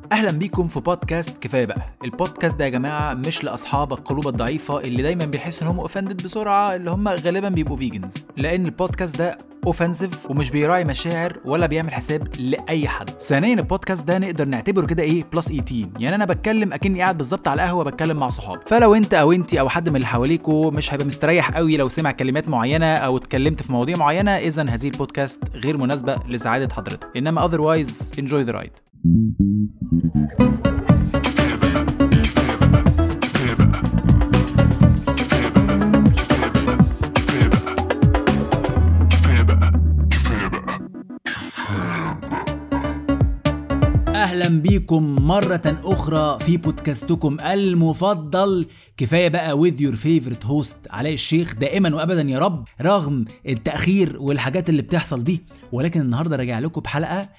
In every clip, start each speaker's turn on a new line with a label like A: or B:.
A: اهلا بيكم في بودكاست كفايه بقى البودكاست ده يا جماعه مش لاصحاب القلوب الضعيفه اللي دايما بيحسوا ان هم اوفندد بسرعه اللي هم غالبا بيبقوا فيجنز لان البودكاست ده اوفنسيف ومش بيراعي مشاعر ولا بيعمل حساب لاي حد ثانيا البودكاست ده نقدر نعتبره كده ايه بلس 18 يعني انا بتكلم اكني قاعد بالظبط على قهوه بتكلم مع صحابي فلو انت او انت او حد من اللي حواليكوا مش هيبقى مستريح قوي لو سمع كلمات معينه او اتكلمت في مواضيع معينه اذا هذه البودكاست غير مناسبه لسعاده حضرتك انما otherwise enjoy the ride اهلا بيكم مرة اخرى في بودكاستكم المفضل كفاية بقى with your favorite host علاء الشيخ دائما وابدا يا رب رغم التأخير والحاجات اللي بتحصل دي ولكن النهاردة راجع لكم بحلقة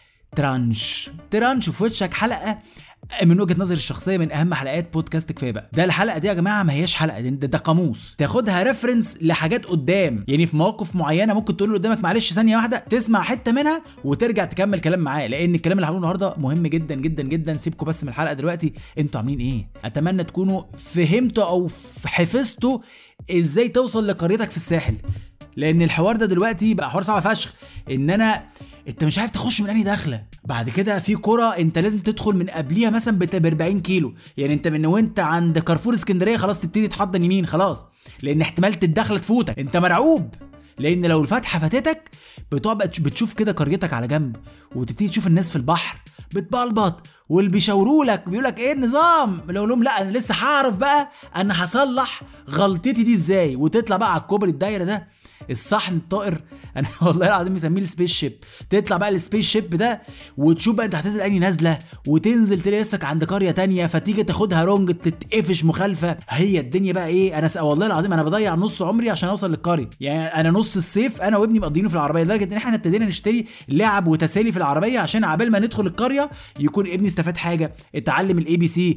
A: ترانش ترانش في وشك حلقة من وجهه نظري الشخصيه من اهم حلقات بودكاست كفايه بقى ده الحلقه دي يا جماعه ما هياش حلقه ده, ده قاموس تاخدها ريفرنس لحاجات قدام يعني في مواقف معينه ممكن تقول له قدامك معلش ثانيه واحده تسمع حته منها وترجع تكمل كلام معاه لان الكلام اللي هقوله النهارده مهم جدا جدا جدا سيبكم بس من الحلقه دلوقتي انتوا عاملين ايه اتمنى تكونوا فهمتوا او حفظتوا ازاي توصل لقريتك في الساحل لان الحوار ده دلوقتي بقى حوار صعب فشخ ان انا انت مش عارف تخش من انهي دخله بعد كده في كرة انت لازم تدخل من قبليها مثلا ب 40 كيلو يعني انت من وانت عند كارفور اسكندريه خلاص تبتدي تحضن يمين خلاص لان احتمال الدخله تفوتك انت مرعوب لان لو الفتحه فاتتك بتقعد بتشوف كده قريتك على جنب وتبتدي تشوف الناس في البحر بتبلبط واللي بيشاوروا لك بيقول لك ايه النظام لو لهم لا انا لسه هعرف بقى انا هصلح غلطتي دي ازاي وتطلع بقى على الكوبري الدايره ده الصحن الطائر انا والله العظيم مسميه السبيس شيب تطلع بقى السبيس شيب ده وتشوف بقى انت هتنزل انهي نازله وتنزل تلاقي نفسك عند قريه تانية فتيجي تاخدها رونج تتقفش مخالفه هي الدنيا بقى ايه انا والله العظيم انا بضيع نص عمري عشان اوصل للقريه يعني انا نص الصيف انا وابني مقضينه في العربيه لدرجه ان احنا ابتدينا نشتري لعب وتسالي في العربيه عشان عبال ما ندخل القريه يكون ابني استفاد حاجه اتعلم الاي بي سي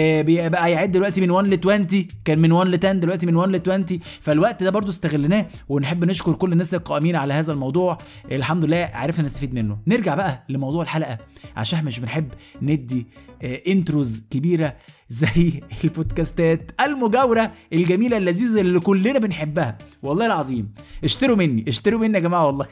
A: بقى يعد دلوقتي من 1 ل 20 كان من 1 ل 10 دلوقتي من 1 ل 20 فالوقت ده برضو استغلناه ونحب نشكر كل الناس القائمين على هذا الموضوع الحمد لله عرفنا نستفيد منه نرجع بقى لموضوع الحلقه عشان احنا مش بنحب ندي انتروز كبيره زي البودكاستات المجاورة الجميلة اللذيذة اللي كلنا بنحبها والله العظيم اشتروا مني اشتروا مني يا جماعة والله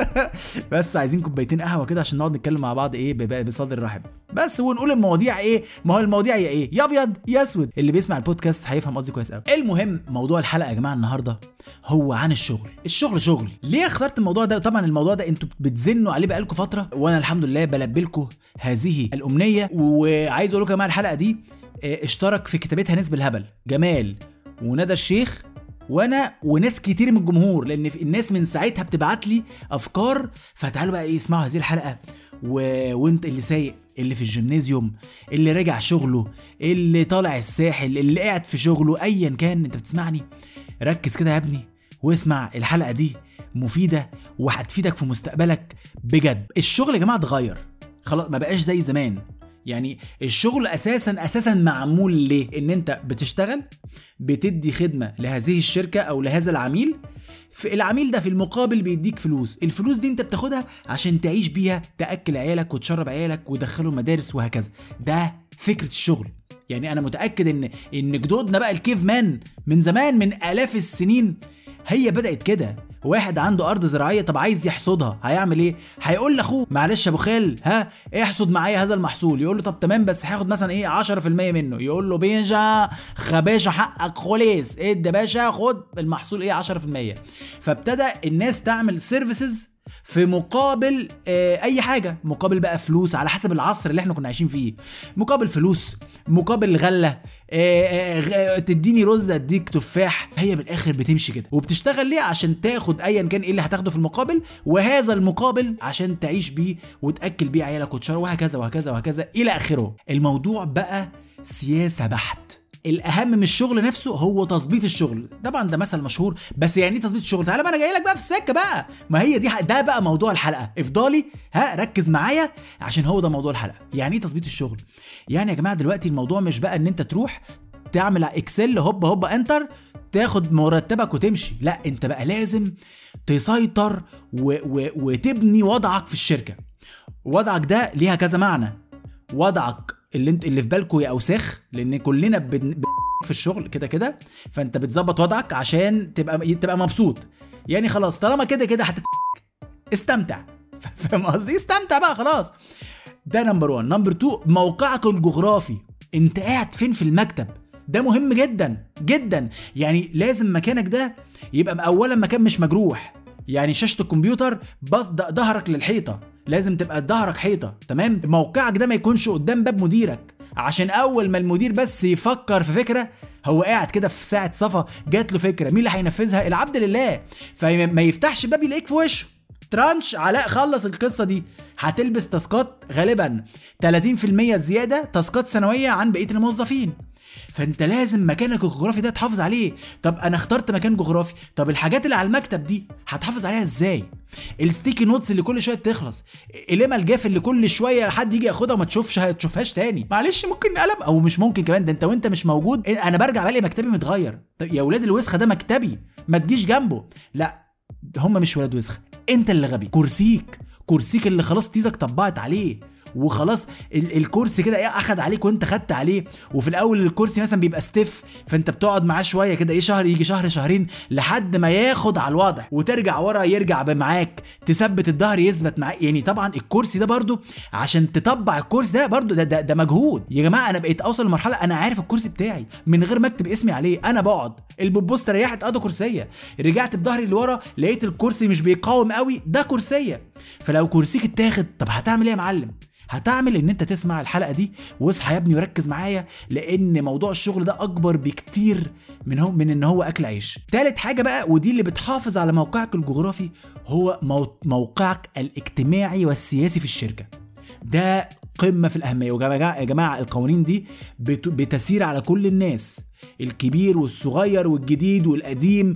A: بس عايزين كوبايتين قهوة كده عشان نقعد نتكلم مع بعض ايه بصدر رحب بس ونقول المواضيع ايه ما هو المواضيع يا ايه يا ابيض يا اسود اللي بيسمع البودكاست هيفهم قصدي كويس قوي المهم موضوع الحلقة يا جماعة النهاردة هو عن الشغل الشغل شغل ليه اخترت الموضوع ده طبعا الموضوع ده انتوا بتزنوا عليه بقالكم فترة وانا الحمد لله بلبي لكم هذه الامنية وعايز اقول لكم يا جماعة الحلقة دي اشترك في كتابتها ناس بالهبل جمال وندى الشيخ وانا وناس كتير من الجمهور لان الناس من ساعتها بتبعت لي افكار فتعالوا بقى ايه اسمعوا هذه الحلقه و... وانت اللي سايق اللي في الجيمنازيوم اللي راجع شغله اللي طالع الساحل اللي قاعد في شغله ايا كان انت بتسمعني ركز كده يا ابني واسمع الحلقه دي مفيده وهتفيدك في مستقبلك بجد الشغل يا جماعه اتغير خلاص ما بقاش زي زمان يعني الشغل اساسا اساسا معمول ليه ان انت بتشتغل بتدي خدمه لهذه الشركه او لهذا العميل في العميل ده في المقابل بيديك فلوس الفلوس دي انت بتاخدها عشان تعيش بيها تاكل عيالك وتشرب عيالك وتدخلهم مدارس وهكذا ده فكره الشغل يعني انا متاكد ان ان جدودنا بقى الكيف مان من زمان من الاف السنين هي بدات كده واحد عنده ارض زراعيه طب عايز يحصدها هيعمل ايه هيقول لاخوه معلش يا ابو خال ها احصد معايا هذا المحصول يقول له طب تمام بس هاخد مثلا ايه 10% منه يقول له بيجا خباشا حقك خلاص ادي باشا خد المحصول ايه 10% فابتدى الناس تعمل سيرفيسز في مقابل آه اي حاجه مقابل بقى فلوس على حسب العصر اللي احنا كنا عايشين فيه مقابل فلوس مقابل غله آه آه تديني رز اديك تفاح هي بالاخر بتمشي كده وبتشتغل ليه عشان تاخد ايا كان ايه اللي هتاخده في المقابل وهذا المقابل عشان تعيش بيه وتاكل بيه عيالك وتشرب وهكذا وهكذا وهكذا الى اخره الموضوع بقى سياسه بحت الاهم من الشغل نفسه هو تظبيط الشغل طبعا ده مثل مشهور بس يعني ايه تظبيط الشغل تعالى بقى انا جاي لك بقى في السكه بقى ما هي دي ده بقى موضوع الحلقه افضالي ها ركز معايا عشان هو ده موضوع الحلقه يعني ايه تظبيط الشغل يعني يا جماعه دلوقتي الموضوع مش بقى ان انت تروح تعمل اكسل هوب هوب انتر تاخد مرتبك وتمشي لا انت بقى لازم تسيطر و و وتبني وضعك في الشركه وضعك ده ليها كذا معنى وضعك اللي انت اللي في بالكم يا اوساخ لان كلنا بن... بن... في الشغل كده كده فانت بتظبط وضعك عشان تبقى تبقى مبسوط يعني خلاص طالما كده كده هتت استمتع فاهم قصدي استمتع بقى خلاص ده نمبر 1 نمبر 2 موقعك الجغرافي انت قاعد فين في المكتب ده مهم جدا جدا يعني لازم مكانك ده يبقى اولا مكان مش مجروح يعني شاشه الكمبيوتر بص ظهرك للحيطه لازم تبقى ظهرك حيطه تمام موقعك ده ما يكونش قدام باب مديرك عشان اول ما المدير بس يفكر في فكره هو قاعد كده في ساعه صفا جات له فكره مين اللي هينفذها العبد لله فما يفتحش باب يلاقيك في وشه ترانش علاء خلص القصه دي هتلبس تاسكات غالبا 30% زياده تاسكات سنويه عن بقيه الموظفين فانت لازم مكانك الجغرافي ده تحافظ عليه طب انا اخترت مكان جغرافي طب الحاجات اللي على المكتب دي هتحافظ عليها ازاي الستيكي نوتس اللي كل شويه تخلص القلم الجاف اللي كل شويه حد يجي ياخدها وما تشوفش هتشوفهاش تاني معلش ممكن قلم او مش ممكن كمان ده انت وانت مش موجود انا برجع بلاقي مكتبي متغير طب يا ولاد الوسخه ده مكتبي ما تجيش جنبه لا هم مش ولاد وسخه انت اللي غبي كرسيك كرسيك اللي خلاص تيزك طبقت عليه وخلاص الكرسي كده ايه اخد عليك وانت خدت عليه وفي الاول الكرسي مثلا بيبقى ستيف فانت بتقعد معاه شويه كده ايه شهر يجي شهر شهرين لحد ما ياخد على الوضع وترجع ورا يرجع معاك تثبت الظهر يثبت معاك يعني طبعا الكرسي ده برده عشان تطبع الكرسي ده برده ده, ده, ده مجهود يا جماعه انا بقيت اوصل لمرحله انا عارف الكرسي بتاعي من غير ما اكتب اسمي عليه انا بقعد البوبوست ريحت اه ده كرسيه رجعت بظهري لورا لقيت الكرسي مش بيقاوم قوي ده كرسيه فلو كرسيك اتاخد طب هتعمل ايه يا معلم هتعمل ان انت تسمع الحلقه دي واصحى يا ابني وركز معايا لان موضوع الشغل ده اكبر بكتير من هو من ان هو اكل عيش تالت حاجه بقى ودي اللي بتحافظ على موقعك الجغرافي هو موقعك الاجتماعي والسياسي في الشركه ده قمه في الاهميه ويا جماعه القوانين دي بتسير على كل الناس الكبير والصغير والجديد والقديم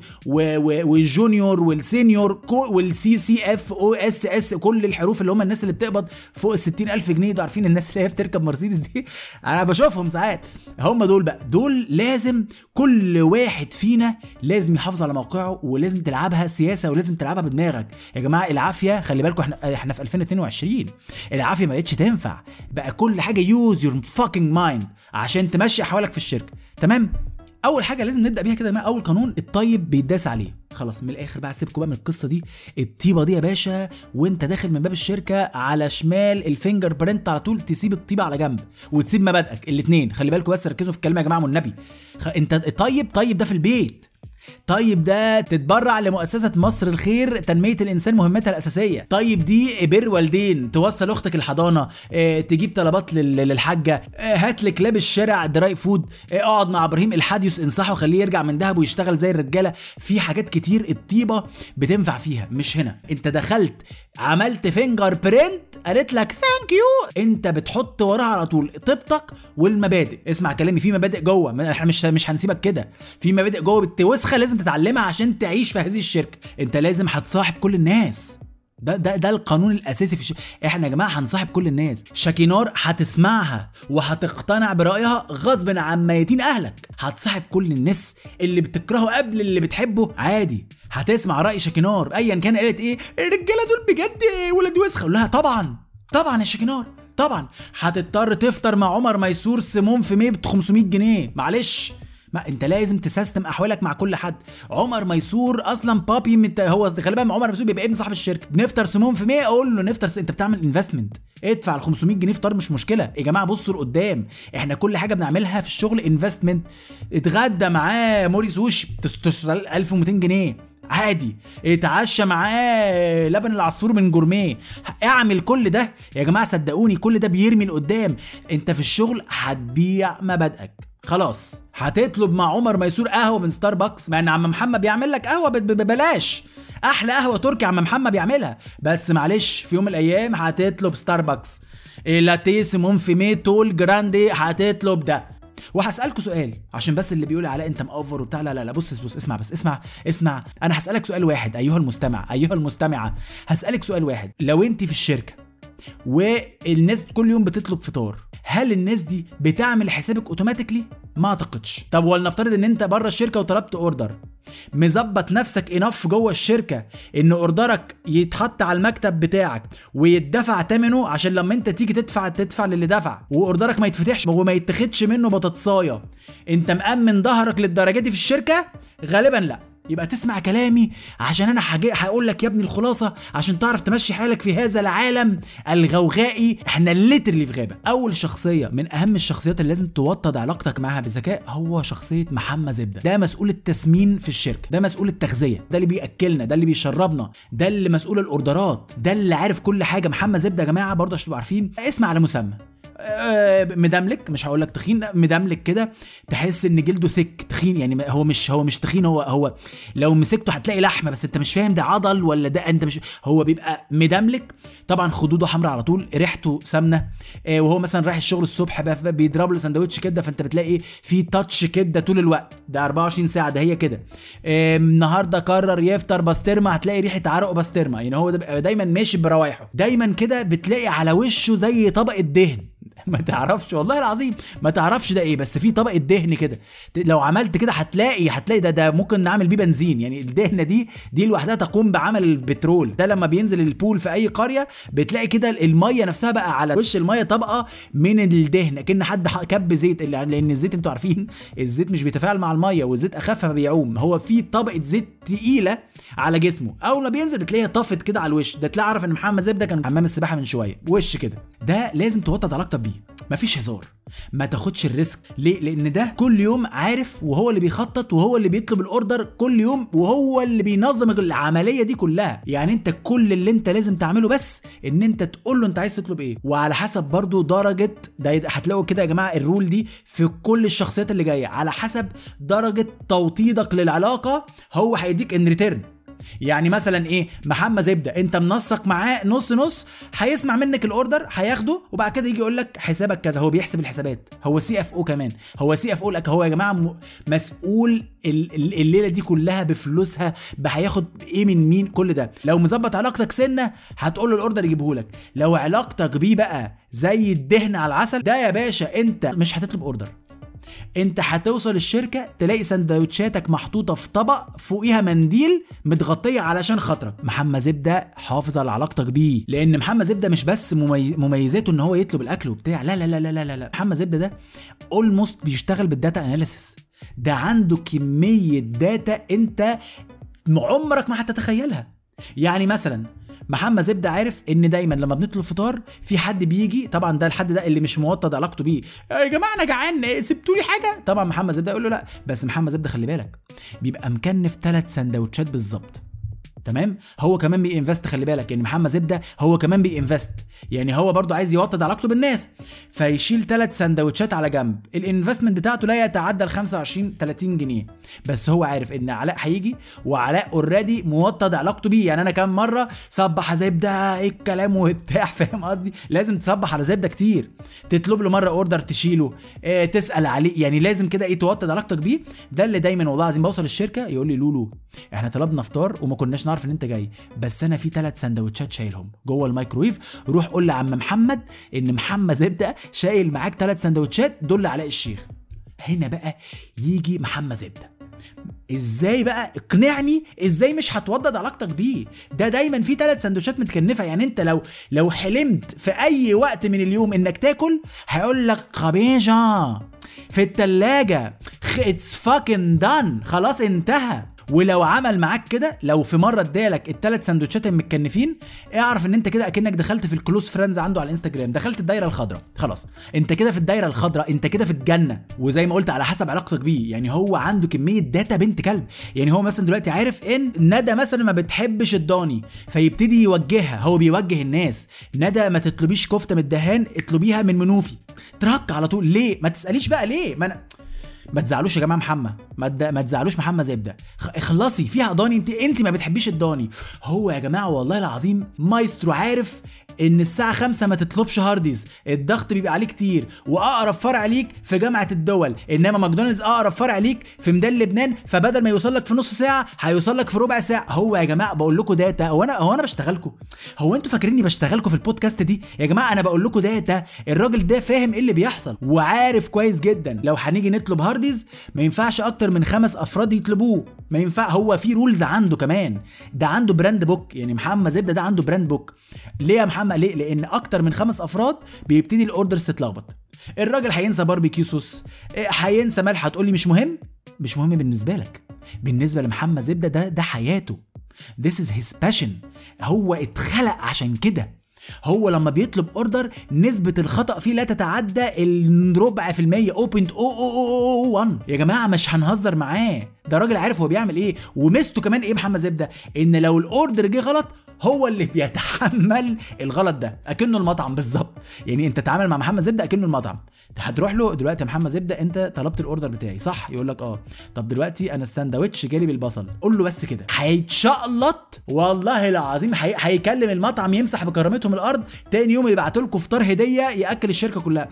A: والجونيور والسينيور والسي سي اف او اس اس كل الحروف اللي هم الناس اللي بتقبض فوق ال ألف جنيه ده عارفين الناس اللي هي بتركب مرسيدس دي انا بشوفهم ساعات هم دول بقى دول لازم كل واحد فينا لازم يحافظ على موقعه ولازم تلعبها سياسه ولازم تلعبها بدماغك يا جماعه العافيه خلي بالكم احنا احنا في 2022 العافيه ما بقتش تنفع بقى كل حاجه يوز يور فاكينج مايند عشان تمشي احوالك في الشركه تمام اول حاجه لازم نبدا بيها كده اول قانون الطيب بيداس عليه خلاص من الاخر بقى سيبكم بقى من القصه دي الطيبه دي يا باشا وانت داخل من باب الشركه على شمال الفينجر برنت على طول تسيب الطيبه على جنب وتسيب مبادئك الاثنين خلي بالكم بس ركزوا في الكلمه يا جماعه والنبي انت طيب طيب ده في البيت طيب ده تتبرع لمؤسسة مصر الخير تنمية الإنسان مهمتها الأساسية طيب دي بر والدين توصل أختك الحضانة اه تجيب طلبات للحاجة اه هات لك لاب الشارع دراي فود اه اقعد مع إبراهيم الحاديوس انصحه خليه يرجع من دهب ويشتغل زي الرجالة في حاجات كتير الطيبة بتنفع فيها مش هنا انت دخلت عملت فينجر برنت قالت لك ثانك يو انت بتحط وراها على طول طيبتك والمبادئ اسمع كلامي في مبادئ جوه احنا مش مش هنسيبك كده في مبادئ جوه بتوسخه لازم تتعلمها عشان تعيش في هذه الشركه انت لازم هتصاحب كل الناس ده ده ده القانون الاساسي في الش... احنا يا جماعه هنصاحب كل الناس شاكينار هتسمعها وهتقتنع برايها غصب عن ميتين اهلك هتصاحب كل الناس اللي بتكرهه قبل اللي بتحبه عادي هتسمع راي شاكينار ايا كان قالت ايه الرجاله دول بجد ولاد وسخه لها طبعا طبعا يا شاكينار طبعا هتضطر تفطر مع عمر ميسور سموم في ميه ب 500 جنيه معلش ما انت لازم تسيستم احوالك مع كل حد عمر ميسور اصلا بابي مت... هو خلي بالك عمر ميسور بيبقى ابن صاحب الشركه نفطر سموم في 100 اقول له نفطر س... انت بتعمل انفستمنت ادفع ال 500 جنيه فطار مش مشكله يا جماعه بصوا لقدام احنا كل حاجه بنعملها في الشغل انفستمنت اتغدى معاه موري سوشي 1200 جنيه عادي اتعشى معاه لبن العصفور من جورميه اعمل كل ده يا جماعه صدقوني كل ده بيرمي لقدام انت في الشغل هتبيع مبادئك خلاص هتطلب مع عمر ميسور قهوه من ستاربكس مع ان عم محمد بيعمل لك قهوه ببلاش احلى قهوه تركي عم محمد بيعملها بس معلش في يوم من الايام هتطلب ستاربكس لاتيه سيمون في تول جراندي هتطلب ده وهسألكوا سؤال عشان بس اللي بيقول علاء انت مأوفر وبتاع لا لا لا بص بص اسمع بس اسمع اسمع انا هسألك سؤال واحد ايها المستمع ايها المستمعة هسألك سؤال واحد لو انت في الشركة والناس كل يوم بتطلب فطار هل الناس دي بتعمل حسابك اوتوماتيكلي ما اعتقدش طب ولنفترض ان انت بره الشركه وطلبت اوردر مظبط نفسك انف جوه الشركه ان اوردرك يتحط على المكتب بتاعك ويدفع ثمنه عشان لما انت تيجي تدفع تدفع للي دفع واوردرك ما يتفتحش وما يتاخدش منه بطاطسايه انت مأمن ظهرك للدرجه دي في الشركه غالبا لا يبقى تسمع كلامي عشان انا هقول لك يا ابني الخلاصه عشان تعرف تمشي حالك في هذا العالم الغوغائي احنا اللي في غابه اول شخصيه من اهم الشخصيات اللي لازم توطد علاقتك معاها بذكاء هو شخصيه محمد زبده ده مسؤول التسمين في الشركه ده مسؤول التغذيه ده اللي بياكلنا ده اللي بيشربنا ده اللي مسؤول الاوردرات ده اللي عارف كل حاجه محمد زبده يا جماعه برضه عشان تبقوا عارفين اسم على مسمى آه، مدملك مش هقول لك تخين مدملك كده تحس ان جلده ثك تخين يعني هو مش هو مش تخين هو هو لو مسكته هتلاقي لحمه بس انت مش فاهم ده عضل ولا ده انت مش هو بيبقى مدملك طبعا خدوده حمراء على طول ريحته سمنه آه، وهو مثلا رايح الشغل الصبح بيضرب له سندوتش كده فانت بتلاقي في تاتش كده طول الوقت ده 24 ساعه ده هي كده آه، النهارده قرر يفطر بسطرمه هتلاقي ريحه عرقه بسطرمه يعني هو دايما ماشي بروايحه دايما كده بتلاقي على وشه زي طبقه دهن ما تعرفش والله العظيم ما تعرفش ده ايه بس في طبقه دهن كده لو عملت كده هتلاقي هتلاقي ده ده ممكن نعمل بيه بنزين يعني الدهنه دي دي لوحدها تقوم بعمل البترول ده لما بينزل البول في اي قريه بتلاقي كده الميه نفسها بقى على وش الميه طبقه من الدهن كان حد كب زيت لان الزيت انتوا عارفين الزيت مش بيتفاعل مع الميه والزيت اخف فبيعوم هو في طبقه زيت تقيله على جسمه اول ما بينزل بتلاقيها طفت كده على الوش ده تلاقي عارف ان محمد زبده كان حمام السباحه من شويه وش كده ده لازم توطد علاقتك بيه مفيش هزار ما تاخدش الريسك ليه لان ده كل يوم عارف وهو اللي بيخطط وهو اللي بيطلب الاوردر كل يوم وهو اللي بينظم العمليه دي كلها يعني انت كل اللي انت لازم تعمله بس ان انت تقول له انت عايز تطلب ايه وعلى حسب برضو درجه ده هتلاقوا كده يا جماعه الرول دي في كل الشخصيات اللي جايه على حسب درجه توطيدك للعلاقه هو هيديك ان ريتيرن يعني مثلا ايه محمد زبده انت منسق معاه نص نص هيسمع منك الاوردر هياخده وبعد كده يجي يقول لك حسابك كذا هو بيحسب الحسابات هو سي اف او كمان هو سي اف او لك هو يا جماعه مسؤول الليله دي كلها بفلوسها هياخد ايه من مين كل ده لو مظبط علاقتك سنه هتقول له الاوردر يجيبه لك لو علاقتك بيه بقى زي الدهن على العسل ده يا باشا انت مش هتطلب اوردر انت هتوصل الشركه تلاقي سندوتشاتك محطوطه في طبق فوقيها منديل متغطيه علشان خاطرك محمد زبده حافظ على علاقتك بيه لان محمد زبده مش بس مميزاته ان هو يطلب الاكل وبتاع لا لا لا لا لا لا محمد زبده ده اولموست بيشتغل بالداتا اناليسيس ده عنده كميه داتا انت عمرك ما هتتخيلها يعني مثلا محمد زبده عارف ان دايما لما بنطلب فطار في حد بيجي طبعا ده الحد ده اللي مش موطد علاقته بيه يا جماعه انا جعان سبتوا لي حاجه طبعا محمد زبده يقول له لا بس محمد زبده خلي بالك بيبقى مكنف ثلاث سندوتشات بالظبط تمام هو كمان بينفست خلي بالك يعني محمد زبده هو كمان بينفست يعني هو برضو عايز يوطد علاقته بالناس فيشيل ثلاث سندوتشات على جنب الانفستمنت بتاعته لا يتعدى ال 25 30 جنيه بس هو عارف ان علاء هيجي وعلاء اوريدي موطد علاقته بيه يعني انا كام مره صبح زبده ايه الكلام وبتاع فاهم قصدي لازم تصبح على زبده كتير تطلب له مره اوردر تشيله إيه تسال عليه يعني لازم كده ايه توطد علاقتك بيه ده اللي دايما والله العظيم بوصل الشركه يقول لي لولو احنا طلبنا فطار وما كناش نعرف ان انت جاي بس انا في ثلاث سندوتشات شايلهم جوه الميكرويف روح قول لعم محمد ان محمد زبده شايل معاك ثلاث سندوتشات دول علاء الشيخ هنا بقى يجي محمد زبده ازاي بقى اقنعني ازاي مش هتوضد علاقتك بيه ده دايما في ثلاث سندوتشات متكنفه يعني انت لو لو حلمت في اي وقت من اليوم انك تاكل هيقول لك خبيجه في التلاجة اتس فاكن دان خلاص انتهى ولو عمل معاك كده لو في مره ادالك الثلاث سندوتشات المتكنفين اعرف ان انت كده اكنك دخلت في الكلوز فريندز عنده على الانستجرام دخلت الدايره الخضراء خلاص انت كده في الدايره الخضراء انت كده في الجنه وزي ما قلت على حسب علاقتك بيه يعني هو عنده كميه داتا بنت كلب يعني هو مثلا دلوقتي عارف ان ندى مثلا ما بتحبش الضاني فيبتدي يوجهها هو بيوجه الناس ندى ما تطلبيش كفته من الدهان اطلبيها من منوفي ترك على طول ليه ما تساليش بقى ليه ما أنا ما تزعلوش يا جماعه محمد ما, تد... ما تزعلوش محمد زبده خ... اخلصي فيها ضاني انت انت ما بتحبيش الضاني هو يا جماعه والله العظيم مايسترو عارف ان الساعه 5 ما تطلبش هارديز الضغط بيبقى عليه كتير واقرب فرع ليك في جامعه الدول انما ماكدونالدز اقرب فرع ليك في ميدان لبنان فبدل ما يوصل لك في نص ساعه هيوصل لك في ربع ساعه هو يا جماعه بقول لكم داتا هو انا هو انا بشتغلكم هو انتوا فاكريني بشتغلكم في البودكاست دي يا جماعه انا بقول لكم داتا الراجل ده فاهم ايه اللي بيحصل وعارف كويس جدا لو هنيجي نطلب هارديز ما ينفعش اكتر من خمس افراد يطلبوه ما ينفع هو في رولز عنده كمان ده عنده براند بوك يعني محمد زبده ده عنده براند بوك ليه يا محمد ليه لان اكتر من خمس افراد بيبتدي الاوردرز تتلخبط الراجل هينسى باربيكيو صوص إيه، هينسى ملح هتقول لي مش مهم مش مهم بالنسبه لك بالنسبه لمحمد زبده ده ده حياته This is his passion هو اتخلق عشان كده هو لما بيطلب اوردر نسبة الخطأ فيه لا تتعدى الربع في المية 0.00001 يا جماعة مش هنهزر معاه ده راجل عارف هو بيعمل ايه وميزته كمان ايه محمد زبدة ان لو الاوردر جه غلط هو اللي بيتحمل الغلط ده اكنه المطعم بالظبط يعني انت تتعامل مع محمد زبده اكنه المطعم انت هتروح له دلوقتي يا محمد زبده انت طلبت الاوردر بتاعي صح يقول لك اه طب دلوقتي انا الساندوتش جالي بالبصل قول له بس كده هيتشقلط والله العظيم هي... هيكلم المطعم يمسح بكرامتهم الارض تاني يوم يبعتوا لكم فطار هديه ياكل الشركه كلها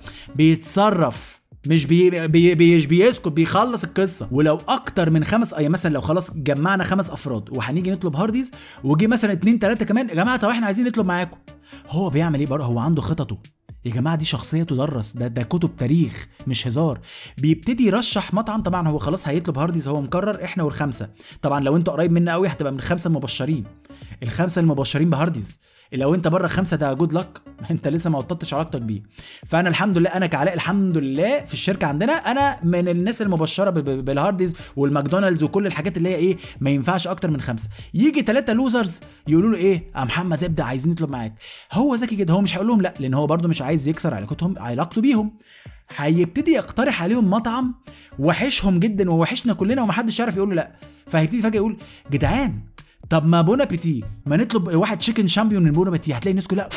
A: بيتصرف مش بي بي بي بيسكت بيخلص القصه ولو اكتر من خمس اي مثلا لو خلاص جمعنا خمس افراد وهنيجي نطلب هارديز وجي مثلا اتنين تلاته كمان يا جماعه طب احنا عايزين نطلب معاكم هو بيعمل ايه بره هو عنده خططه يا جماعه دي شخصيه تدرس ده ده كتب تاريخ مش هزار بيبتدي يرشح مطعم طبعا هو خلاص هيطلب هارديز هو مقرر احنا والخمسه طبعا لو انت قريب منا قوي هتبقى من الخمسه المبشرين الخمسه المبشرين بهارديز لو انت بره خمسه ده جود لك انت لسه ما وطدتش علاقتك بيه فانا الحمد لله انا كعلاء الحمد لله في الشركه عندنا انا من الناس المبشره بالهارديز والماكدونالدز وكل الحاجات اللي هي ايه ما ينفعش اكتر من خمسه يجي ثلاثه لوزرز يقولوا له ايه يا محمد زبده عايزين نطلب معاك هو ذكي جدا هو مش هيقول لهم لا لان هو برده مش عايز يكسر علاقتهم علاقته بيهم هيبتدي يقترح عليهم مطعم وحشهم جدا ووحشنا كلنا ومحدش يعرف يقول له لا فهيبتدي فجاه يقول جدعان طب ما بون ابيتي ما نطلب واحد تشيكن شامبيون من بون ابيتي هتلاقي الناس كلها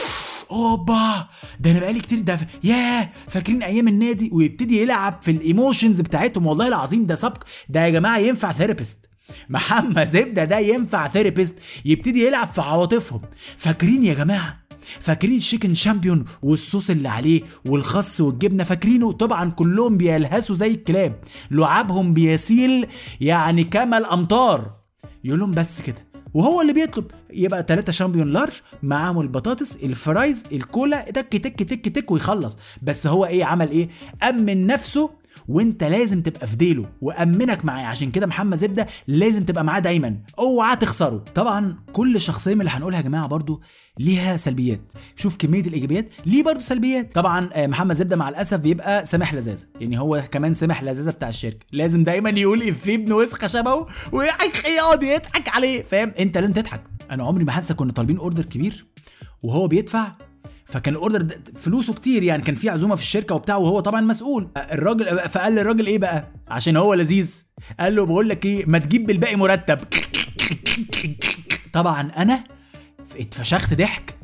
A: اوبا ده انا بقالي كتير ده ياه فاكرين ايام النادي ويبتدي يلعب في الايموشنز بتاعتهم والله العظيم ده سبق ده يا جماعه ينفع ثيرابيست محمد زبده ده ينفع ثيرابيست يبتدي يلعب في عواطفهم فاكرين يا جماعه فاكرين الشيكن شامبيون والصوص اللي عليه والخس والجبنه فاكرينه طبعا كلهم بيلهسوا زي الكلاب لعابهم بيسيل يعني كما الامطار يقول لهم بس كده وهو اللي بيطلب يبقى ثلاثة شامبيون لارج معاهم البطاطس الفرايز الكولا تك تك تك تك ويخلص بس هو ايه عمل ايه امن نفسه وانت لازم تبقى في ديله وامنك معاه عشان كده محمد زبده لازم تبقى معاه دايما اوعى تخسره طبعا كل شخصيه من اللي هنقولها يا جماعه برضو ليها سلبيات شوف كميه الايجابيات ليه برضو سلبيات طبعا آه، محمد زبده مع الاسف بيبقى سامح لذاذه يعني هو كمان سامح لذاذه بتاع الشركه لازم دايما يقول افيه ابن وسخه شبهه ويقعد يضحك عليه فاهم انت لازم تضحك انا عمري ما هنسى كنا طالبين اوردر كبير وهو بيدفع فكان الاوردر فلوسه كتير يعني كان في عزومه في الشركه وبتاع وهو طبعا مسؤول الراجل فقال للراجل ايه بقى عشان هو لذيذ قال له بقول لك ايه ما تجيب بالباقي مرتب طبعا انا اتفشخت ضحك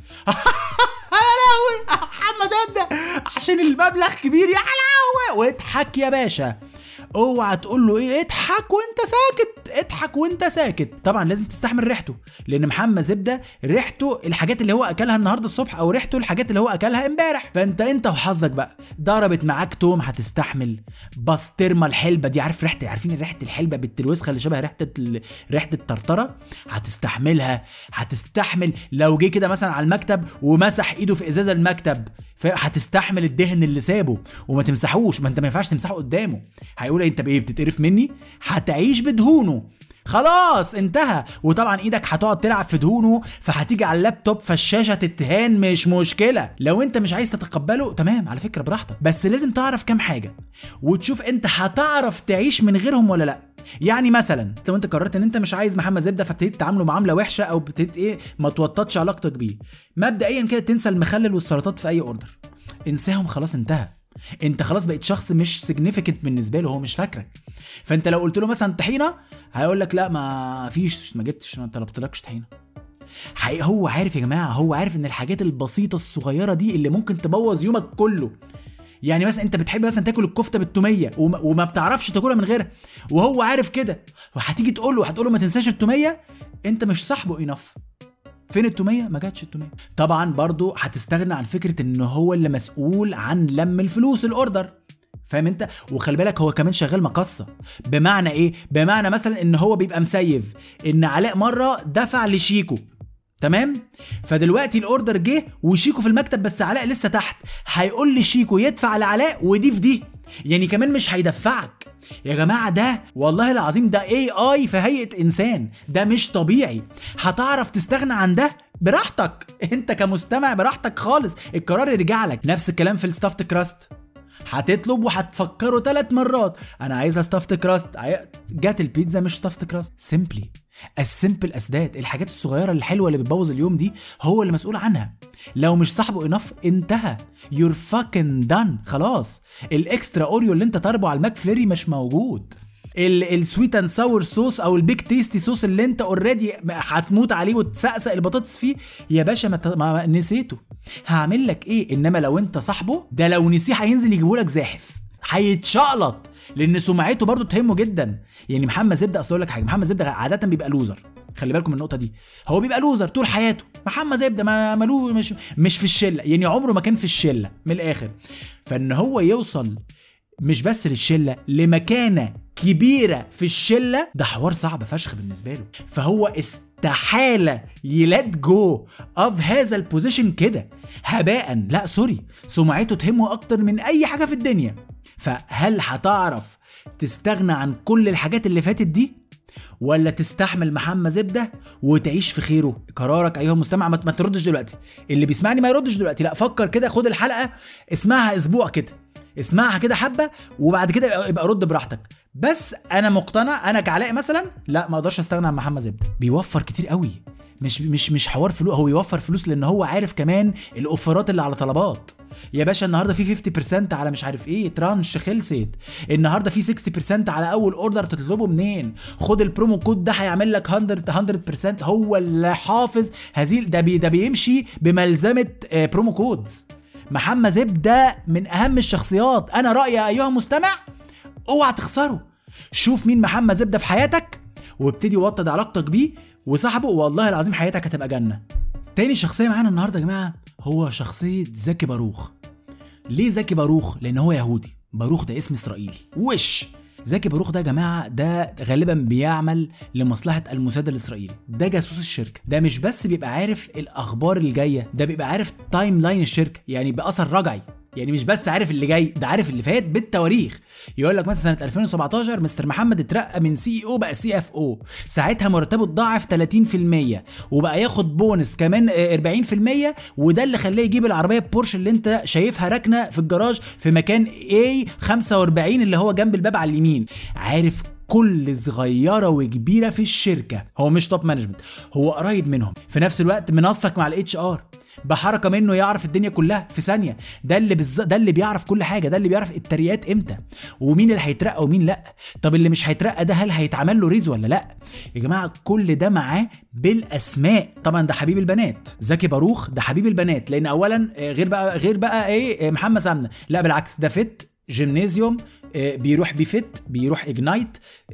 A: محمد ابدا عشان المبلغ كبير يا حلاوه واضحك يا باشا اوعى تقول له ايه اضحك وانت ساكت اضحك وانت ساكت طبعا لازم تستحمل ريحته لان محمد زبده ريحته الحاجات اللي هو اكلها النهارده الصبح او ريحته الحاجات اللي هو اكلها امبارح فانت انت وحظك بقى ضربت معاك توم هتستحمل بسطرمه الحلبه دي عارف ريحه عارفين ريحه الحلبه بالتلوسخه اللي شبه ريحه ريحه الطرطره هتستحملها هتستحمل لو جه كده مثلا على المكتب ومسح ايده في ازاز المكتب هتستحمل الدهن اللي سابه وما تمسحوش ما انت ما ينفعش تمسحه قدامه هيقول انت بايه بتتقرف مني هتعيش بدهونه خلاص انتهى وطبعا ايدك هتقعد تلعب في دهونه فهتيجي على اللابتوب فالشاشه تتهان مش مشكله لو انت مش عايز تتقبله تمام على فكره براحتك بس لازم تعرف كام حاجه وتشوف انت هتعرف تعيش من غيرهم ولا لا يعني مثلا لو انت قررت ان انت مش عايز محمد زبده فابتديت تعامله معامله وحشه او ابتديت ايه ما توططش علاقتك بيه مبدئيا كده تنسى المخلل والسلطات في اي اوردر انساهم خلاص انتهى انت خلاص بقيت شخص مش سيجنيفيكنت بالنسبه له هو مش فاكرك فانت لو قلت له مثلا طحينه هيقول لك لا ما فيش ما جبتش ما طلبتلكش طحينه هو عارف يا جماعه هو عارف ان الحاجات البسيطه الصغيره دي اللي ممكن تبوظ يومك كله يعني مثلا انت بتحب مثلا تاكل الكفته بالتوميه وما, وما بتعرفش تاكلها من غيرها وهو عارف كده وهتيجي تقول له هتقول له ما تنساش التوميه انت مش صاحبه انف فين التوميه ما جاتش التوميه طبعا برضو هتستغنى عن فكره ان هو اللي مسؤول عن لم الفلوس الاوردر فاهم انت وخلي بالك هو كمان شغال مقصه بمعنى ايه بمعنى مثلا ان هو بيبقى مسيف ان علاء مره دفع لشيكو تمام فدلوقتي الاوردر جه وشيكو في المكتب بس علاء لسه تحت هيقول لشيكو يدفع لعلاء ودي في دي يعني كمان مش هيدفعك يا جماعة ده والله العظيم ده اي اي في هيئة انسان ده مش طبيعي هتعرف تستغنى عن ده براحتك انت كمستمع براحتك خالص القرار يرجع لك نفس الكلام في الستافت كراست هتطلب وهتفكروا ثلاث مرات انا عايزها ستافت كراست جات البيتزا مش ستافت كراست سيمبلي السيمبل اسدات الحاجات الصغيره الحلوه اللي بتبوظ اليوم دي هو اللي مسؤول عنها لو مش صاحبه انف انتهى يور فاكن دان خلاص الاكسترا اوريو اللي انت طالبه على الماك فليري مش موجود السويت اند ساور صوص او البيك تيستي صوص اللي انت اوريدي هتموت عليه وتسقسق البطاطس فيه يا باشا ما, ما نسيته هعمل لك ايه انما لو انت صاحبه ده لو نسيه هينزل يجيبهولك زاحف هيتشقلط لان سمعته برضو تهمه جدا يعني محمد زبده اصل اقول لك حاجه محمد زبده عاده بيبقى لوزر خلي بالكم من النقطه دي هو بيبقى لوزر طول حياته محمد زبده ما ملو مش مش في الشله يعني عمره ما كان في الشله من الاخر فان هو يوصل مش بس للشله لمكانه كبيره في الشله ده حوار صعب فشخ بالنسبه له فهو استحاله يلات جو اوف هذا البوزيشن كده هباء لا سوري سمعته تهمه اكتر من اي حاجه في الدنيا فهل هتعرف تستغنى عن كل الحاجات اللي فاتت دي ولا تستحمل محمد زبده وتعيش في خيره قرارك ايها المستمع ما تردش دلوقتي اللي بيسمعني ما يردش دلوقتي لا فكر كده خد الحلقه اسمعها اسبوع كده اسمعها كده حبه وبعد كده يبقى رد براحتك بس انا مقتنع انا كعلاء مثلا لا ما اقدرش استغنى عن محمد زبده بيوفر كتير قوي مش مش مش حوار فلوس هو يوفر فلوس لان هو عارف كمان الاوفرات اللي على طلبات يا باشا النهارده في 50% على مش عارف ايه ترانش خلصت النهارده في 60% على اول اوردر تطلبه منين خد البرومو كود ده هيعمل لك 100 100% هو اللي حافظ هذه ده بي ده بيمشي بملزمه برومو كودز محمد زب ده من اهم الشخصيات انا رايي ايها المستمع اوعى تخسره شوف مين محمد زبده في حياتك وابتدي وطد علاقتك بيه وصاحبه والله العظيم حياتك هتبقى جنه تاني شخصيه معانا النهارده يا جماعه هو شخصيه زكي باروخ ليه زكي باروخ لان هو يهودي باروخ ده اسم اسرائيلي وش زكي باروخ ده يا جماعه ده غالبا بيعمل لمصلحه الموساد الاسرائيلي ده جاسوس الشركه ده مش بس بيبقى عارف الاخبار الجايه ده بيبقى عارف تايم لاين الشركه يعني باثر رجعي يعني مش بس عارف اللي جاي ده عارف اللي فات بالتواريخ يقول لك مثلا سنه 2017 مستر محمد اترقى من سي او بقى سي اف او ساعتها مرتبه اتضاعف 30% وبقى ياخد بونس كمان 40% وده اللي خلاه يجيب العربيه بورش اللي انت شايفها راكنه في الجراج في مكان اي 45 اللي هو جنب الباب على اليمين عارف كل صغيره وكبيره في الشركه هو مش توب مانجمنت هو قريب منهم في نفس الوقت منسق مع الاتش ار بحركه منه يعرف الدنيا كلها في ثانيه ده اللي بالز... ده اللي بيعرف كل حاجه ده اللي بيعرف التريات امتى ومين اللي هيترقى ومين لا طب اللي مش هيترقى ده هل هيتعمل له ريز ولا لا يا جماعه كل ده معاه بالاسماء طبعا ده حبيب البنات زكي باروخ ده حبيب البنات لان اولا غير بقى غير بقى ايه محمد سمنه لا بالعكس ده فت جيمنازيوم بيروح بيفت بيروح اجنايت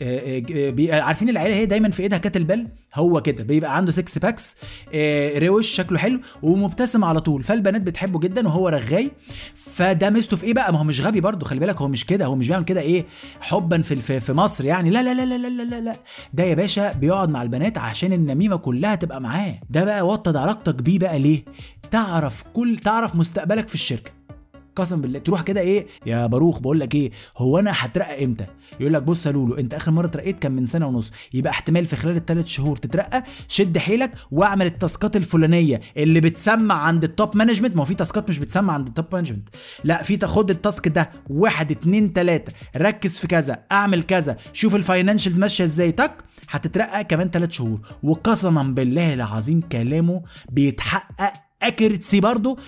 A: بي عارفين العيله هي دايما في ايدها كاتل بيل هو كده بيبقى عنده 6 باكس روش شكله حلو ومبتسم على طول فالبنات بتحبه جدا وهو رغاي فده ميزته في ايه بقى ما هو مش غبي برضه خلي بالك هو مش كده هو مش بيعمل كده ايه حبا في في مصر يعني لا لا لا لا لا لا لا ده يا باشا بيقعد مع البنات عشان النميمه كلها تبقى معاه ده بقى وطد علاقتك بيه بقى ليه تعرف كل تعرف مستقبلك في الشركه قسم بالله تروح كده ايه يا باروخ بقول لك ايه هو انا هترقى امتى يقول لك بص يا لولو انت اخر مره اترقيت كان من سنه ونص يبقى احتمال في خلال الثلاث شهور تترقى شد حيلك واعمل التاسكات الفلانيه اللي بتسمع عند التوب مانجمنت ما هو في تاسكات مش بتسمع عند التوب مانجمنت لا في تاخد التاسك ده واحد اتنين تلاته ركز في كذا اعمل كذا شوف الفاينانشالز ماشيه ازاي تك هتترقى كمان ثلاث شهور وقسما بالله العظيم كلامه بيتحقق اكيرتسي برضه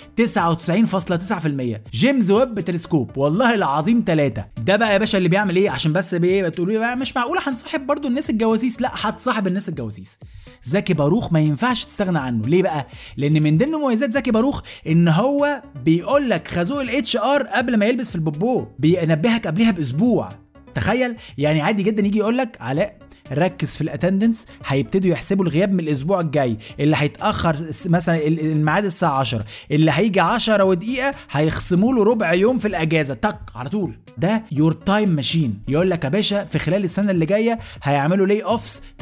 A: 99.9% جيمس ويب تلسكوب والله العظيم ثلاثة ده بقى يا باشا اللي بيعمل ايه عشان بس بايه بتقولوا لي بقى مش معقوله هنصاحب برضه الناس الجواسيس لا هتصاحب الناس الجواسيس زكي باروخ ما ينفعش تستغنى عنه ليه بقى لان من ضمن مميزات زكي باروخ ان هو بيقول لك خازوق الاتش ار قبل ما يلبس في البوبو بينبهك قبلها باسبوع تخيل يعني عادي جدا يجي يقول لك علاء ركز في الاتندنس هيبتدوا يحسبوا الغياب من الاسبوع الجاي اللي هيتاخر مثلا الميعاد الساعه 10 اللي هيجي 10 ودقيقه هيخصموا له ربع يوم في الاجازه تك على طول ده يور تايم ماشين يقول لك يا باشا في خلال السنه اللي جايه هيعملوا لي اوفس 30%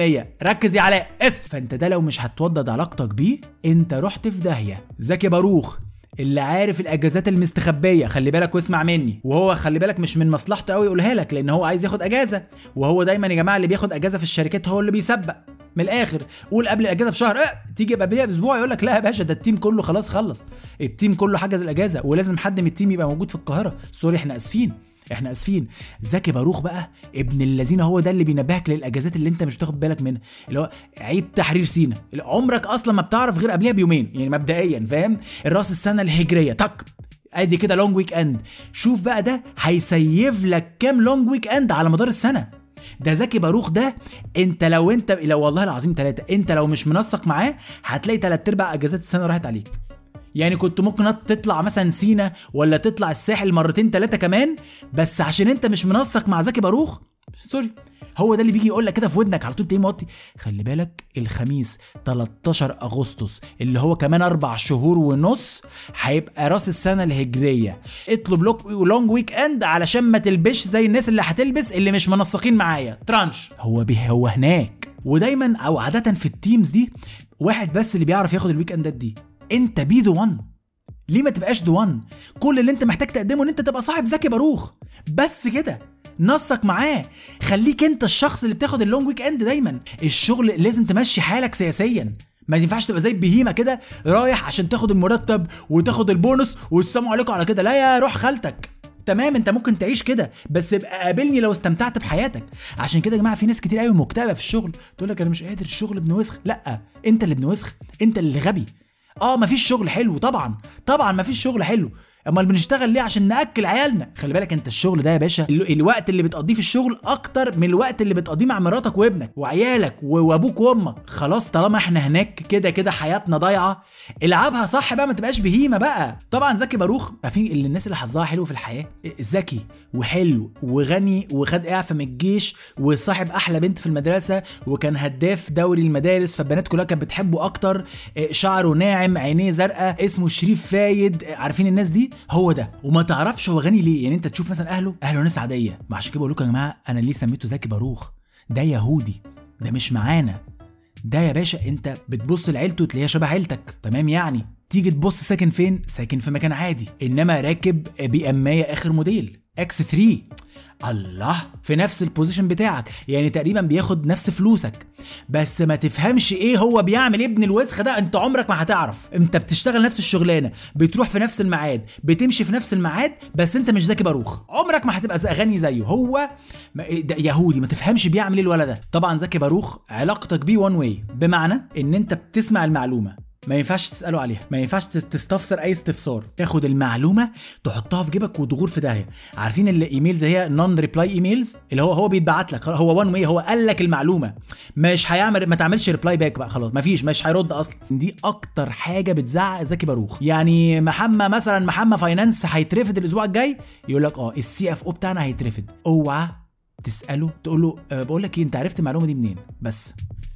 A: ركز يا علاء اسف فانت ده لو مش هتوضد علاقتك بيه انت رحت في داهيه زكي باروخ اللي عارف الاجازات المستخبيه خلي بالك واسمع مني وهو خلي بالك مش من مصلحته قوي يقولها لك لان هو عايز ياخد اجازه وهو دايما يا جماعه اللي بياخد اجازه في الشركات هو اللي بيسبق من الاخر قول قبل الاجازه بشهر اه تيجي قبلها باسبوع يقول لك لا يا باشا ده التيم كله خلاص خلص التيم كله حجز الاجازه ولازم حد من التيم يبقى موجود في القاهره سوري احنا اسفين احنا اسفين زكي باروخ بقى ابن الذين هو ده اللي بينبهك للاجازات اللي انت مش بتاخد بالك منها اللي هو عيد تحرير سينا عمرك اصلا ما بتعرف غير قبلها بيومين يعني مبدئيا فاهم الراس السنه الهجريه تك ادي كده لونج ويك اند شوف بقى ده هيسيف لك كام لونج ويك اند على مدار السنه ده زكي باروخ ده انت لو انت لو والله العظيم ثلاثه انت لو مش منسق معاه هتلاقي ثلاث ارباع اجازات السنه راحت عليك يعني كنت ممكن تطلع مثلا سينا ولا تطلع الساحل مرتين ثلاثه كمان بس عشان انت مش منسق مع زكي باروخ سوري هو ده اللي بيجي يقول لك كده في ودنك على طول تلاقيه موطي خلي بالك الخميس 13 اغسطس اللي هو كمان اربع شهور ونص هيبقى راس السنه الهجريه اطلب لوك لونج ويك اند علشان ما تلبش زي الناس اللي هتلبس اللي مش منسقين معايا ترانش هو بيه هو هناك ودايما او عاده في التيمز دي واحد بس اللي بيعرف ياخد الويك اندات دي انت بي ذا وان ليه ما تبقاش ذا وان كل اللي انت محتاج تقدمه ان انت تبقى صاحب زكي باروخ بس كده نصك معاه خليك انت الشخص اللي بتاخد اللونج ويك اند دايما الشغل لازم تمشي حالك سياسيا ما ينفعش تبقى زي البهيمه كده رايح عشان تاخد المرتب وتاخد البونص والسلام عليكم على كده لا يا روح خالتك تمام انت ممكن تعيش كده بس ابقى قابلني لو استمتعت بحياتك عشان كده يا جماعه في ناس كتير قوي مكتئبه في الشغل تقول لك انا مش قادر الشغل ابن وسخ لا انت اللي ابن وسخ انت اللي غبي اه مفيش شغل حلو طبعا طبعا مفيش شغل حلو امال بنشتغل ليه عشان ناكل عيالنا خلي بالك انت الشغل ده يا باشا الوقت اللي بتقضيه في الشغل اكتر من الوقت اللي بتقضيه مع مراتك وابنك وعيالك وابوك وامك خلاص طالما احنا هناك كده كده حياتنا ضايعه العبها صح بقى ما تبقاش بهيمه بقى طبعا زكي باروخ في اللي الناس اللي حظها حلو في الحياه ذكي وحلو وغني وخد اعفاء من الجيش وصاحب احلى بنت في المدرسه وكان هداف دوري المدارس فالبنات كلها كانت بتحبه اكتر شعره ناعم عينيه زرقاء اسمه شريف فايد عارفين الناس دي هو ده وما تعرفش هو غني ليه يعني انت تشوف مثلا اهله اهله ناس عاديه ما عشان كده بقول لكم يا جماعه انا ليه سميته زكي باروخ ده يهودي ده مش معانا ده يا باشا انت بتبص لعيلته تلاقيها شبه عيلتك تمام يعني تيجي تبص ساكن فين ساكن في مكان عادي انما راكب بي امايه اخر موديل اكس 3 الله في نفس البوزيشن بتاعك يعني تقريبا بياخد نفس فلوسك بس ما تفهمش ايه هو بيعمل ابن الوسخ ده انت عمرك ما هتعرف انت بتشتغل نفس الشغلانه بتروح في نفس الميعاد بتمشي في نفس الميعاد بس انت مش زكي باروخ عمرك ما هتبقى غني زيه هو ده يهودي ما تفهمش بيعمل ايه الولد ده طبعا زكي باروخ علاقتك بيه وان واي بمعنى ان انت بتسمع المعلومه ما ينفعش تساله عليها ما ينفعش تستفسر اي استفسار تاخد المعلومه تحطها في جيبك وتغور في داهيه عارفين الايميلز هي نون ريبلاي ايميلز اللي هو هو بيتبعت لك هو وان واي هو قال لك المعلومه مش هيعمل ما تعملش ريبلاي باك بقى خلاص ما فيش مش هيرد اصلا دي اكتر حاجه بتزعق زكي باروخ يعني محمد مثلا محمد فاينانس هيترفد الاسبوع الجاي يقول لك اه السي اف او بتاعنا هيترفد اوعى تساله تقول له أه بقول لك ايه انت عرفت المعلومه دي منين بس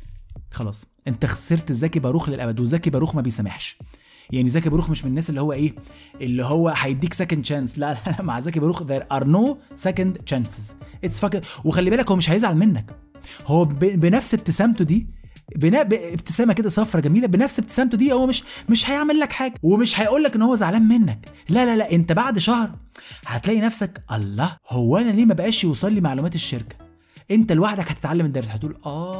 A: خلاص انت خسرت زكي باروخ للابد وزكي باروخ ما بيسامحش يعني زكي باروخ مش من الناس اللي هو ايه اللي هو هيديك سكند تشانس لا لا مع زكي باروخ there are no second chances it's fucking وخلي بالك هو مش هيزعل منك هو بنفس ابتسامته دي بنا بابتسامه كده صفرة جميله بنفس ابتسامته دي هو مش مش هيعمل لك حاجه ومش هيقول لك ان هو زعلان منك لا لا لا انت بعد شهر هتلاقي نفسك الله هو انا ليه ما بقاش يوصل لي معلومات الشركه انت لوحدك هتتعلم الدرس هتقول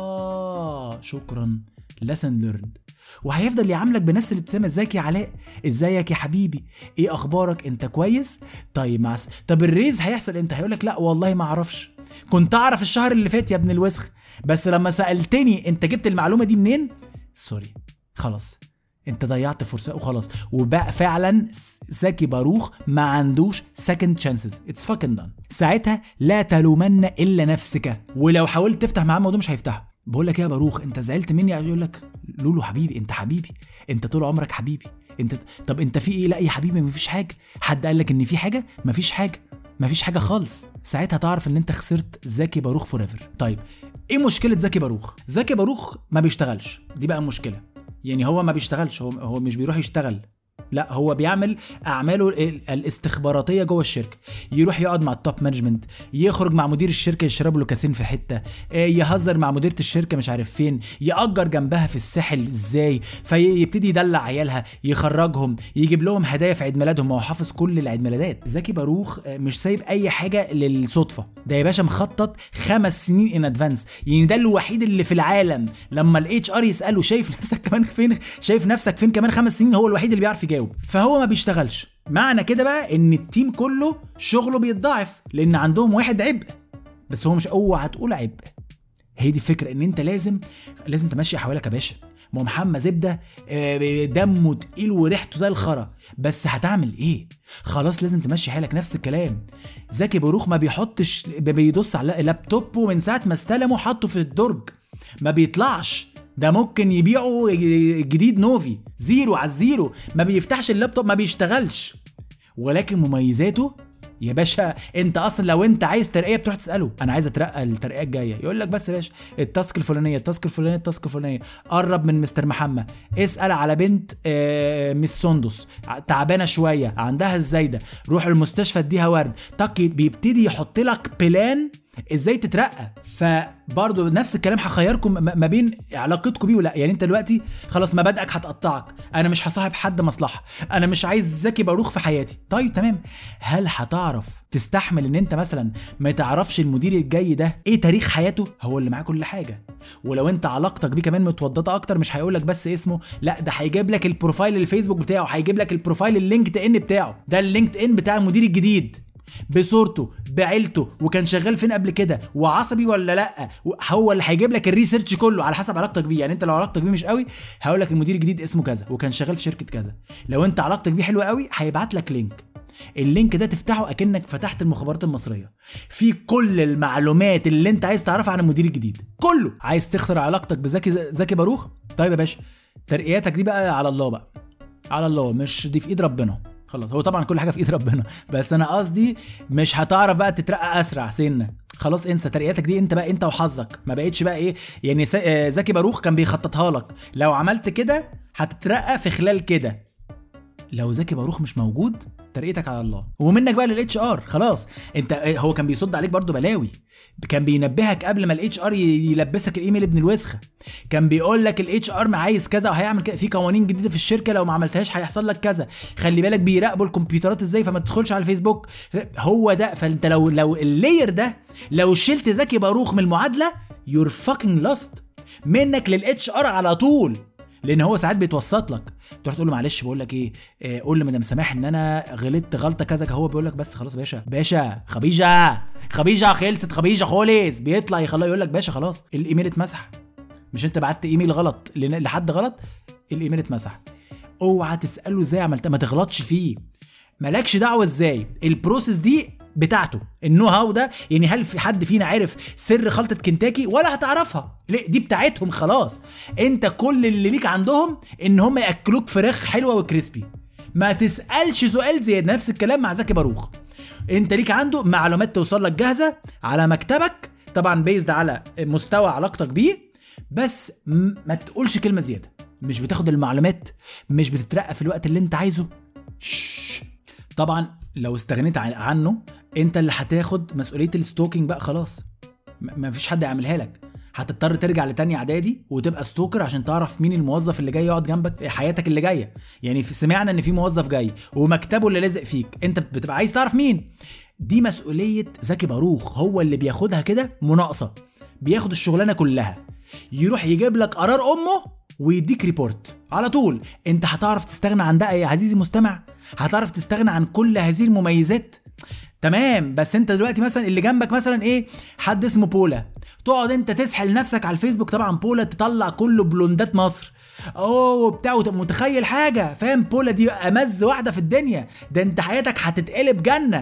A: اه شكرا lesson learned وهيفضل يعاملك بنفس الابتسامه ازيك يا علاء ازيك يا حبيبي ايه اخبارك انت كويس طيب مع طب الريز هيحصل امتى هيقول لك لا والله ما اعرفش كنت اعرف الشهر اللي فات يا ابن الوسخ بس لما سالتني انت جبت المعلومه دي منين سوري خلاص انت ضيعت فرصه وخلاص وبقى فعلا زكي باروخ ما عندوش سكند تشانسز اتس فاكن دان ساعتها لا تلومن الا نفسك ولو حاولت تفتح معاه الموضوع مش هيفتحه بقول لك ايه يا باروخ انت زعلت مني يقول لك لولو حبيبي انت حبيبي انت طول عمرك حبيبي انت طب انت في ايه لا يا حبيبي مفيش حاجه حد قال لك ان في حاجه مفيش حاجه مفيش حاجه خالص ساعتها تعرف ان انت خسرت زكي باروخ فور ايفر طيب ايه مشكله زكي باروخ زكي باروخ ما بيشتغلش دي بقى المشكله يعني هو ما بيشتغلش هو هو مش بيروح يشتغل لا هو بيعمل اعماله الاستخباراتيه جوه الشركه يروح يقعد مع التوب مانجمنت يخرج مع مدير الشركه يشرب له كاسين في حته يهزر مع مديره الشركه مش عارف فين ياجر جنبها في الساحل ازاي فيبتدي يدلع عيالها يخرجهم يجيب لهم هدايا في عيد ميلادهم هو حافظ كل العيد ميلادات زكي باروخ مش سايب اي حاجه للصدفه ده يا باشا مخطط خمس سنين ان ادفانس يعني ده الوحيد اللي في العالم لما الاتش ار يساله شايف نفسك كمان فين شايف نفسك فين كمان خمس سنين هو الوحيد اللي بيعرف يجاوب فهو ما بيشتغلش معنى كده بقى ان التيم كله شغله بيتضاعف لان عندهم واحد عبء بس هو مش اوعى تقول عبء هي دي الفكره ان انت لازم لازم تمشي حوالك يا باشا ما محمد زبده دمه تقيل وريحته زي الخرا بس هتعمل ايه خلاص لازم تمشي حالك نفس الكلام زكي باروخ ما بيحطش بيدوس على لابتوبه من ساعه ما استلمه حطه في الدرج ما بيطلعش ده ممكن يبيعوا جديد نوفي زيرو على الزيرو ما بيفتحش اللابتوب ما بيشتغلش ولكن مميزاته يا باشا انت اصلا لو انت عايز ترقيه بتروح تساله انا عايز اترقى الترقيه الجايه يقول لك بس يا باشا التاسك الفلانيه التاسك الفلانيه التاسك الفلانيه قرب من مستر محمد اسال على بنت آه مس سندس تعبانه شويه عندها الزايده روح المستشفى اديها ورد تاكي بيبتدي يحط لك بلان ازاي تترقى فبرضه نفس الكلام هخيركم ما بين علاقتكم بيه ولا يعني انت دلوقتي خلاص مبادئك هتقطعك انا مش هصاحب حد مصلحه انا مش عايز زكي باروخ في حياتي طيب تمام هل هتعرف تستحمل ان انت مثلا ما تعرفش المدير الجاي ده ايه تاريخ حياته هو اللي معاه كل حاجه ولو انت علاقتك بيه كمان متوضطه اكتر مش هيقول لك بس اسمه لا ده هيجيب لك البروفايل الفيسبوك بتاعه هيجيب لك البروفايل اللينكد ان بتاعه ده اللينكد ان بتاع المدير الجديد بصورته بعيلته وكان شغال فين قبل كده وعصبي ولا لا هو اللي هيجيب لك الريسيرش كله على حسب علاقتك بيه يعني انت لو علاقتك بيه مش قوي هقول لك المدير الجديد اسمه كذا وكان شغال في شركه كذا لو انت علاقتك بيه حلوه قوي هيبعت لك لينك اللينك ده تفتحه اكنك فتحت المخابرات المصريه في كل المعلومات اللي انت عايز تعرفها عن المدير الجديد كله عايز تخسر علاقتك بزكي زكي باروخ طيب يا باشا ترقياتك دي بقى على الله بقى على الله مش دي في ايد ربنا خلاص هو طبعا كل حاجه في ايد ربنا بس انا قصدي مش هتعرف بقى تترقى اسرع سنه خلاص انسى ترقياتك دي انت بقى انت وحظك ما بقتش بقى ايه يعني آه، زكي باروخ كان بيخططها لك لو عملت كده هتترقى في خلال كده لو زكي باروخ مش موجود ترقيتك على الله ومنك بقى للاتش ار خلاص انت هو كان بيصد عليك برضو بلاوي كان بينبهك قبل ما الاتش ار يلبسك الايميل ابن الوسخه كان بيقول لك الاتش ار عايز كذا وهيعمل كذا في قوانين جديده في الشركه لو ما عملتهاش هيحصل لك كذا خلي بالك بيراقبوا الكمبيوترات ازاي فما تدخلش على الفيسبوك هو ده فانت لو لو اللاير ده لو شلت زكي باروخ من المعادله يور فاكينج لاست منك للاتش ار على طول لان هو ساعات بيتوسط لك تروح تقول له معلش بقول لك ايه آه قول لمدام سماح ان انا غلطت غلطه كذا هو بيقول لك بس خلاص باشا باشا خبيجه خبيجه خلصت خبيجه خالص بيطلع يخليه يقول لك باشا خلاص الايميل اتمسح مش انت بعت ايميل غلط لحد غلط الايميل اتمسح اوعى تساله ازاي عملت ما تغلطش فيه مالكش دعوه ازاي البروسيس دي بتاعته النو هاو ده يعني هل في حد فينا عرف سر خلطه كنتاكي ولا هتعرفها ليه دي بتاعتهم خلاص انت كل اللي ليك عندهم ان هم ياكلوك فراخ حلوه وكريسبي ما تسالش سؤال زياده نفس الكلام مع زكي باروخ انت ليك عنده معلومات توصل لك جاهزه على مكتبك طبعا بيزد على مستوى علاقتك بيه بس ما تقولش كلمه زياده مش بتاخد المعلومات مش بتترقى في الوقت اللي انت عايزه شش. طبعا لو استغنيت عنه انت اللي هتاخد مسؤوليه الستوكينج بقى خلاص ما فيش حد يعملها لك هتضطر ترجع لتاني اعدادي وتبقى ستوكر عشان تعرف مين الموظف اللي جاي يقعد جنبك حياتك اللي جايه يعني سمعنا ان في موظف جاي ومكتبه اللي لازق فيك انت بتبقى عايز تعرف مين دي مسؤوليه زكي باروخ هو اللي بياخدها كده مناقصه بياخد الشغلانه كلها يروح يجيب لك قرار امه ويديك ريبورت على طول انت هتعرف تستغنى عن ده يا عزيزي المستمع هتعرف تستغنى عن كل هذه المميزات تمام بس انت دلوقتي مثلا اللي جنبك مثلا ايه حد اسمه بولا تقعد انت تسحل نفسك على الفيسبوك طبعا بولا تطلع كله بلوندات مصر اوه بتاع متخيل حاجه فاهم بولا دي امز واحده في الدنيا ده انت حياتك هتتقلب جنه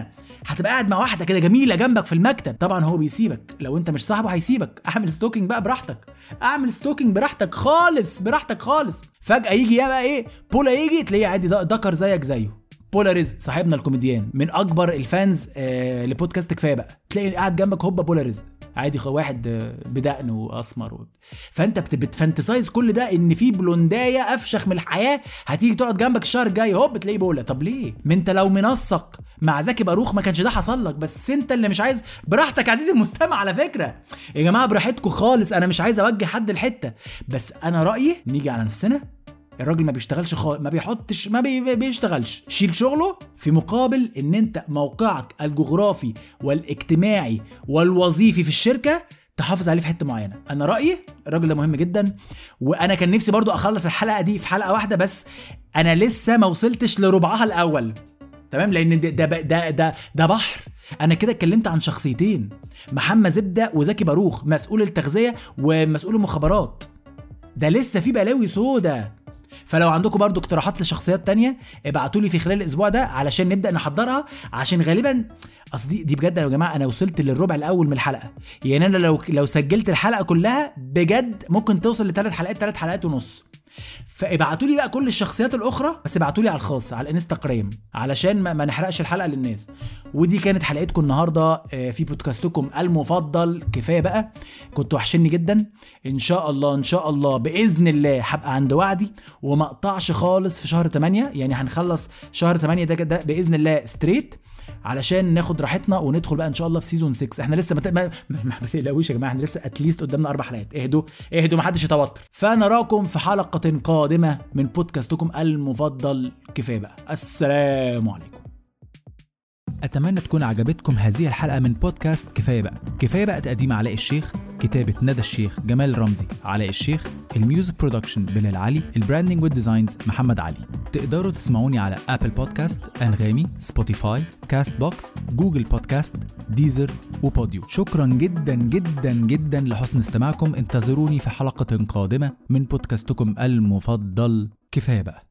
A: هتبقى قاعد مع واحده كده جميله جنبك في المكتب طبعا هو بيسيبك لو انت مش صاحبه هيسيبك اعمل ستوكينج بقى براحتك اعمل ستوكينج براحتك خالص براحتك خالص فجاه يجي يا بقى ايه بولا يجي تلاقيه عادي ده- دكر زيك زيه بولا رزق صاحبنا الكوميديان من اكبر الفانز آه لبودكاست كفايه بقى تلاقي قاعد جنبك هوبا بولا رزق عادي خ- واحد آه، بدقن واسمر و... فانت بت... بتفانتسايز كل ده ان في بلوندايه افشخ من الحياه هتيجي تقعد جنبك الشهر الجاي هوب تلاقيه بولا طب ليه ما انت لو منسق مع زكي باروخ ما كانش ده حصل لك بس انت اللي مش عايز براحتك يا عزيزي المستمع على فكره يا جماعه براحتكم خالص انا مش عايز اوجه حد الحته بس انا رايي نيجي على نفسنا الراجل ما بيشتغلش خالص ما بيحطش ما بي... بيشتغلش شيل شغله في مقابل ان انت موقعك الجغرافي والاجتماعي والوظيفي في الشركه تحافظ عليه في حته معينه انا رايي الراجل ده مهم جدا وانا كان نفسي برضو اخلص الحلقه دي في حلقه واحده بس انا لسه ما وصلتش لربعها الاول تمام لان ده ده ده ده, ده بحر انا كده اتكلمت عن شخصيتين محمد زبده وزكي باروخ مسؤول التغذيه ومسؤول المخابرات ده لسه في بلاوي سودا فلو عندكم برضو اقتراحات لشخصيات تانية ابعتوا لي في خلال الاسبوع ده علشان نبدا نحضرها عشان غالبا اصل دي, دي بجد يا جماعه انا وصلت للربع الاول من الحلقه يعني انا لو لو سجلت الحلقه كلها بجد ممكن توصل لثلاث حلقات ثلاث حلقات ونص فابعتوا لي بقى كل الشخصيات الاخرى بس ابعتوا لي على الخاص على الانستغرام علشان ما, ما نحرقش الحلقه للناس ودي كانت حلقتكم النهارده آه، في بودكاستكم المفضل كفايه بقى كنتوا وحشني جدا ان شاء الله ان شاء الله باذن الله هبقى عند وعدي وما اقطعش خالص في شهر 8 يعني هنخلص شهر 8 ده ده باذن الله ستريت علشان ناخد راحتنا وندخل بقى ان شاء الله في سيزون 6 احنا لسه ما ت- ما ما- ما تقلقوش يا جماعه احنا لسه اتليست قدامنا اربع حلقات اهدوا اهدوا ما حدش يتوتر فنراكم في حلقه قادمه من بودكاستكم المفضل كفايه بقى السلام عليكم أتمنى تكون عجبتكم هذه الحلقة من بودكاست كفاية بقى كفاية بقى تقديم علاء الشيخ كتابة ندى الشيخ جمال رمزي علاء الشيخ الميوزك برودكشن بلال علي البراندنج والديزاينز محمد علي تقدروا تسمعوني على أبل بودكاست أنغامي سبوتيفاي كاست بوكس جوجل بودكاست ديزر وبوديو شكرا جدا جدا جدا لحسن استماعكم انتظروني في حلقة قادمة من بودكاستكم المفضل كفاية بقى